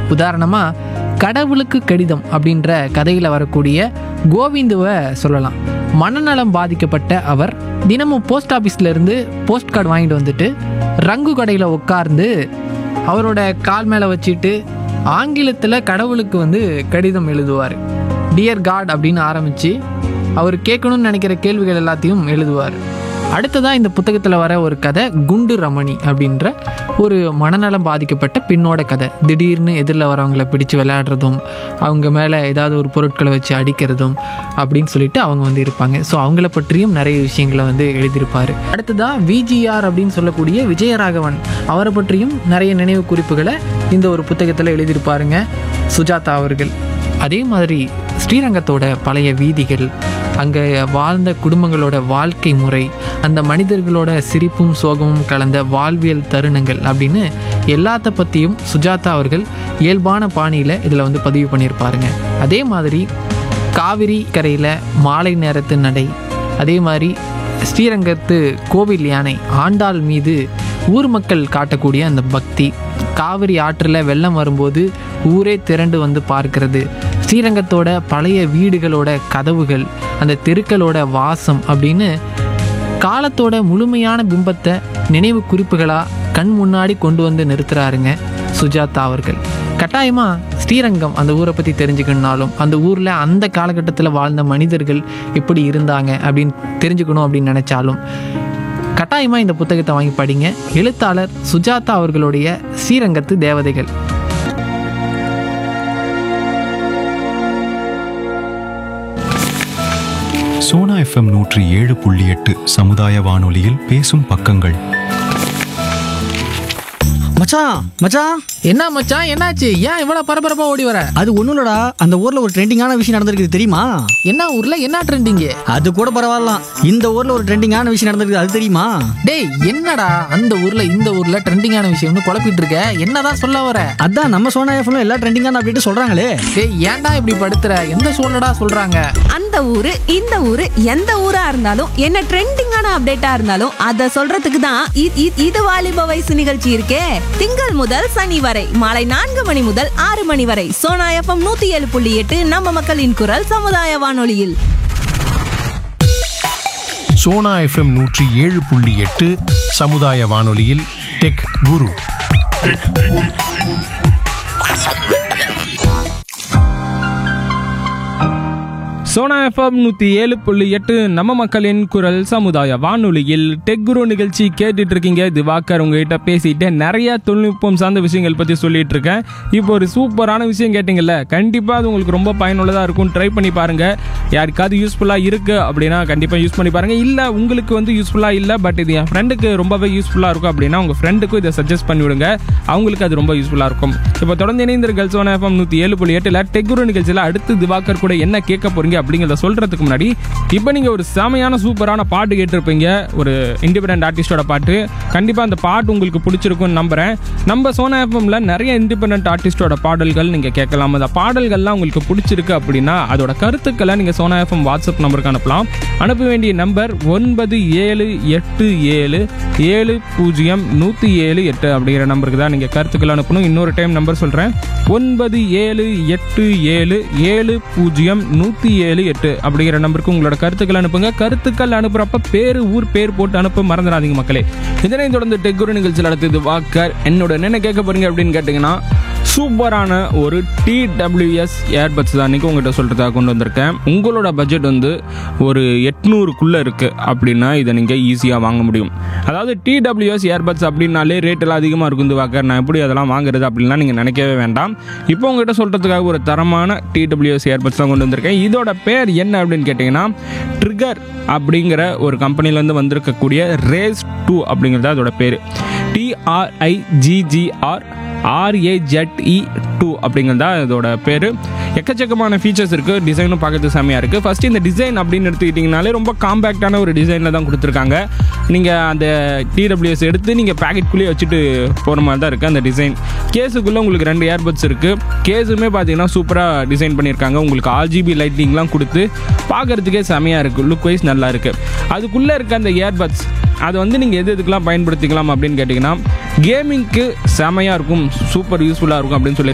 உதாரணமாக கடவுளுக்கு கடிதம் அப்படின்ற கதையில் வரக்கூடிய கோவிந்துவை சொல்லலாம் மனநலம் பாதிக்கப்பட்ட அவர் தினமும் போஸ்ட் ஆஃபீஸ்ல இருந்து போஸ்ட் கார்டு வாங்கிட்டு வந்துட்டு ரங்கு கடையில் உட்கார்ந்து அவரோட கால் மேலே வச்சுட்டு ஆங்கிலத்தில் கடவுளுக்கு வந்து கடிதம் எழுதுவார் டியர் காட் அப்படின்னு ஆரம்பித்து அவர் கேட்கணும்னு நினைக்கிற கேள்விகள் எல்லாத்தையும் எழுதுவார் அடுத்ததாக இந்த புத்தகத்தில் வர ஒரு கதை குண்டு ரமணி அப்படின்ற ஒரு மனநலம் பாதிக்கப்பட்ட பெண்ணோட கதை திடீர்னு எதிரில் வரவங்கள பிடிச்சு விளையாடுறதும் அவங்க மேலே ஏதாவது ஒரு பொருட்களை வச்சு அடிக்கிறதும் அப்படின்னு சொல்லிட்டு அவங்க வந்து இருப்பாங்க ஸோ அவங்கள பற்றியும் நிறைய விஷயங்களை வந்து எழுதியிருப்பார் அடுத்ததாக விஜிஆர் அப்படின்னு சொல்லக்கூடிய விஜயராகவன் அவரை பற்றியும் நிறைய நினைவு குறிப்புகளை இந்த ஒரு புத்தகத்தில் எழுதியிருப்பாருங்க சுஜாதா அவர்கள் அதே மாதிரி ஸ்ரீரங்கத்தோட பழைய வீதிகள் அங்கே வாழ்ந்த குடும்பங்களோட வாழ்க்கை முறை அந்த மனிதர்களோட சிரிப்பும் சோகமும் கலந்த வாழ்வியல் தருணங்கள் அப்படின்னு எல்லாத்த பற்றியும் சுஜாதா அவர்கள் இயல்பான பாணியில் இதில் வந்து பதிவு பண்ணியிருப்பாருங்க அதே மாதிரி காவிரி கரையில் மாலை நேரத்து நடை அதே மாதிரி ஸ்ரீரங்கத்து கோவில் யானை ஆண்டாள் மீது ஊர் மக்கள் காட்டக்கூடிய அந்த பக்தி காவிரி ஆற்றில் வெள்ளம் வரும்போது ஊரே திரண்டு வந்து பார்க்கிறது ஸ்ரீரங்கத்தோட பழைய வீடுகளோட கதவுகள் அந்த தெருக்களோட வாசம் அப்படின்னு காலத்தோட முழுமையான பிம்பத்தை நினைவு குறிப்புகளாக கண் முன்னாடி கொண்டு வந்து நிறுத்துறாருங்க சுஜாதா அவர்கள் கட்டாயமாக ஸ்ரீரங்கம் அந்த ஊரை பற்றி தெரிஞ்சுக்கணுனாலும் அந்த ஊரில் அந்த காலகட்டத்தில் வாழ்ந்த மனிதர்கள் எப்படி இருந்தாங்க அப்படின்னு தெரிஞ்சுக்கணும் அப்படின்னு நினச்சாலும் கட்டாயமாக இந்த புத்தகத்தை வாங்கி படிங்க எழுத்தாளர் சுஜாதா அவர்களுடைய ஸ்ரீரங்கத்து தேவதைகள் சோனா எஃப்எம் நூற்றி ஏழு புள்ளி எட்டு சமுதாய வானொலியில் பேசும் பக்கங்கள் மச்சான் மச்சான் என்ன மச்சான் என்னாச்சு ஏன் இவ்வளோ பரபரப்பாக ஓடி வர அது ஒன்றும் இல்லடா அந்த ஊர்ல ஒரு ட்ரெண்டிங்கான விஷயம் நடந்திருக்குது தெரியுமா என்ன ஊரில் என்ன ட்ரெண்டிங்கு அது கூட பரவாயில்லாம் இந்த ஊர்ல ஒரு ட்ரெண்டிங்கான விஷயம் நடந்திருக்குது அது தெரியுமா டேய் என்னடா அந்த ஊர்ல இந்த ஊர்ல ட்ரெண்டிங்கான விஷயம்னு குழப்பிட்டு இருக்க என்னதான் சொல்ல வர அதான் நம்ம சோனா எஃப்ல எல்லா ட்ரெண்டிங்கான அப்படின்ட்டு சொல்றாங்களே டேய் ஏன்டா இப்படி படுத்துற எந்த சூழ்நிடா சொல்றாங்க அந்த ஊரு இந்த ஊரு எந்த ஊரா இருந்தாலும் என்ன ட்ரெண்டிங்கான அப்டேட்டா இருந்தாலும் அத சொல்றதுக்கு தான் இ- இ- இது வாலிப வயசு நிகழ்ச்சி இருக்கே திங்கள் முதல் சனி வரை மாலை நான்கு மணி முதல் ஆறு மணி வரை சோனா எஃப்எம் நூத்தி ஏழு புள்ளி எட்டு நம்ம மக்களின் குரல் சமுதாய வானொலியில் சோனா எஃப்எம் நூற்றி ஏழு புள்ளி எட்டு சமுதாய வானொலியில் டெக் குரு சோனா எஃப்எம் நூற்றி ஏழு புள்ளி எட்டு நம்ம மக்களின் குரல் சமுதாய வானொலியில் டெக் குரு நிகழ்ச்சி கேட்டுட்டு இருக்கீங்க திவாகர் உங்ககிட்ட பேசிட்டு நிறைய தொழில்நுட்பம் சார்ந்த விஷயங்கள் பற்றி சொல்லிட்டு இருக்கேன் இப்போ ஒரு சூப்பரான விஷயம் கேட்டிங்கல்ல கண்டிப்பாக அது உங்களுக்கு ரொம்ப பயனுள்ளதாக இருக்கும் ட்ரை பண்ணி பாருங்க யாருக்காவது யூஸ்ஃபுல்லாக இருக்கு அப்படின்னா கண்டிப்பாக யூஸ் பண்ணி பாருங்க இல்லை உங்களுக்கு வந்து யூஸ்ஃபுல்லாக இல்லை பட் இது என் ஃப்ரெண்டுக்கு ரொம்பவே யூஸ்ஃபுல்லாக இருக்கும் அப்படின்னா உங்கள் ஃப்ரெண்டுக்கும் இதை சஜஸ்ட் பண்ணி விடுங்க அவங்களுக்கு அது ரொம்ப யூஸ்ஃபுல்லாக இருக்கும் இப்போ தொடர்ந்து இணைந்திருங்கள் சோனா எஃப்எம் நூற்றி ஏழு புள்ளி எட்டில் டெக் குரு நிகழ்ச்சியில் அடுத்து திவாகர் கூட என்ன கேட்க போறீங்க அப்படிங்கிறத சொல்றதுக்கு முன்னாடி இப்போ நீங்கள் ஒரு செமையான சூப்பரான பாட்டு கேட்டிருப்பீங்க ஒரு இண்டிபெண்டன்ட் ஆர்டிஸ்டோட பாட்டு கண்டிப்பாக அந்த பாட்டு உங்களுக்கு பிடிச்சிருக்கும்னு நம்புறேன் நம்ம சோனா எஃப்எம்ல நிறைய இண்டிபெண்டன்ட் ஆர்டிஸ்டோட பாடல்கள் நீங்கள் கேட்கலாம் அந்த பாடல்கள்லாம் உங்களுக்கு பிடிச்சிருக்கு அப்படின்னா அதோட கருத்துக்களை நீங்கள் சோனா எஃப்எம் வாட்ஸ்அப் நம்பருக்கு அனுப்பலாம் அனுப்ப வேண்டிய நம்பர் ஒன்பது ஏழு எட்டு ஏழு ஏழு பூஜ்ஜியம் நூற்றி ஏழு எட்டு அப்படிங்கிற நம்பருக்கு தான் நீங்கள் கருத்துக்கள் அனுப்பணும் இன்னொரு டைம் நம்பர் சொல்கிறேன் ஒன்பது ஏழு எட்டு ஏழு ஏழு பூஜ்ஜியம் நூற்றி ஏழு எட்டு அப்படிங்கிற நம்பருக்கு உங்களோட கருத்துக்கள் அனுப்புங்க கருத்துக்கள் அனுப்புறப்ப பேர் ஊர் பேர் போட்டு அனுப்ப மறந்துடாதீங்க மக்களே இதனை தொடர்ந்து டெக்குரு நிகழ்ச்சியில் அடுத்தது வாக்கர் என்னோட என்ன கேட்க போறீங்க அப்படின்னு கேட்டிங்கன்னா சூப்பரான ஒரு டிடபிள்யூஎஸ் ஏர்பட்ஸ் தான் அன்றைக்கி உங்கள்கிட்ட சொல்கிறதா கொண்டு வந்திருக்கேன் உங்களோட பட்ஜெட் வந்து ஒரு எட்நூறுக்குள்ளே இருக்குது அப்படின்னா இதை நீங்கள் ஈஸியாக வாங்க முடியும் அதாவது டிடபிள்யூஎஸ் ஏர்பட்ஸ் அப்படின்னாலே ரேட் எல்லாம் அதிகமாக இருக்கும் இந்த வாக்கர் நான் எப்படி அதெல்லாம் வாங்குறது அப்படின்லாம் நீங்கள் நினைக்கவே வேண்டாம் இப்போ உங்கள்கிட்ட சொல்கிறதுக்காக ஒரு தரமான டிடபிள்யூஎஸ் ஏர்பட்ஸ் தான் கொண்டு வந்திருக்கேன் இதோட பேர் என்ன அப்படின்னு கேட்டிங்கன்னா ட்ரிகர் அப்படிங்கிற ஒரு கம்பெனிலேருந்து வந்திருக்கக்கூடிய ரேஸ் டூ அப்படிங்கிறது அதோட பேர் டிஆர்ஐஜிஜிஆர் ஆர்ஏஜெட்இ டூ அப்படிங்கிறது தான் இதோட பேர் எக்கச்சக்கமான ஃபீச்சர்ஸ் இருக்குது டிசைனும் பார்க்கறது செம்மையாக இருக்குது ஃபஸ்ட்டு இந்த டிசைன் அப்படின்னு எடுத்துக்கிட்டிங்கனாலே ரொம்ப காம்பேக்டான ஒரு டிசைனில் தான் கொடுத்துருக்காங்க நீங்கள் அந்த டிடபிள்யூஎஸ் எடுத்து நீங்கள் பேக்கெட்குள்ளேயே வச்சுட்டு போகிற மாதிரி தான் இருக்குது அந்த டிசைன் கேஸுக்குள்ளே உங்களுக்கு ரெண்டு ஏர்பட்ஸ் இருக்குது கேஸுமே பார்த்தீங்கன்னா சூப்பராக டிசைன் பண்ணியிருக்காங்க உங்களுக்கு ஆர்ஜிபி லைட்டிங்லாம் கொடுத்து பார்க்குறதுக்கே செமையாக இருக்குது லுக் வைஸ் நல்லா இருக்குது அதுக்குள்ளே இருக்க அந்த ஏர்பட்ஸ் அதை வந்து நீங்கள் எது எதுக்கெல்லாம் பயன்படுத்திக்கலாம் அப்படின்னு கேட்டிங்கன்னா கேமிங்க்கு செமையாக இருக்கும் சூப்பர் யூஸ்ஃபுல்லாக இருக்கும் அப்படின்னு சொல்லி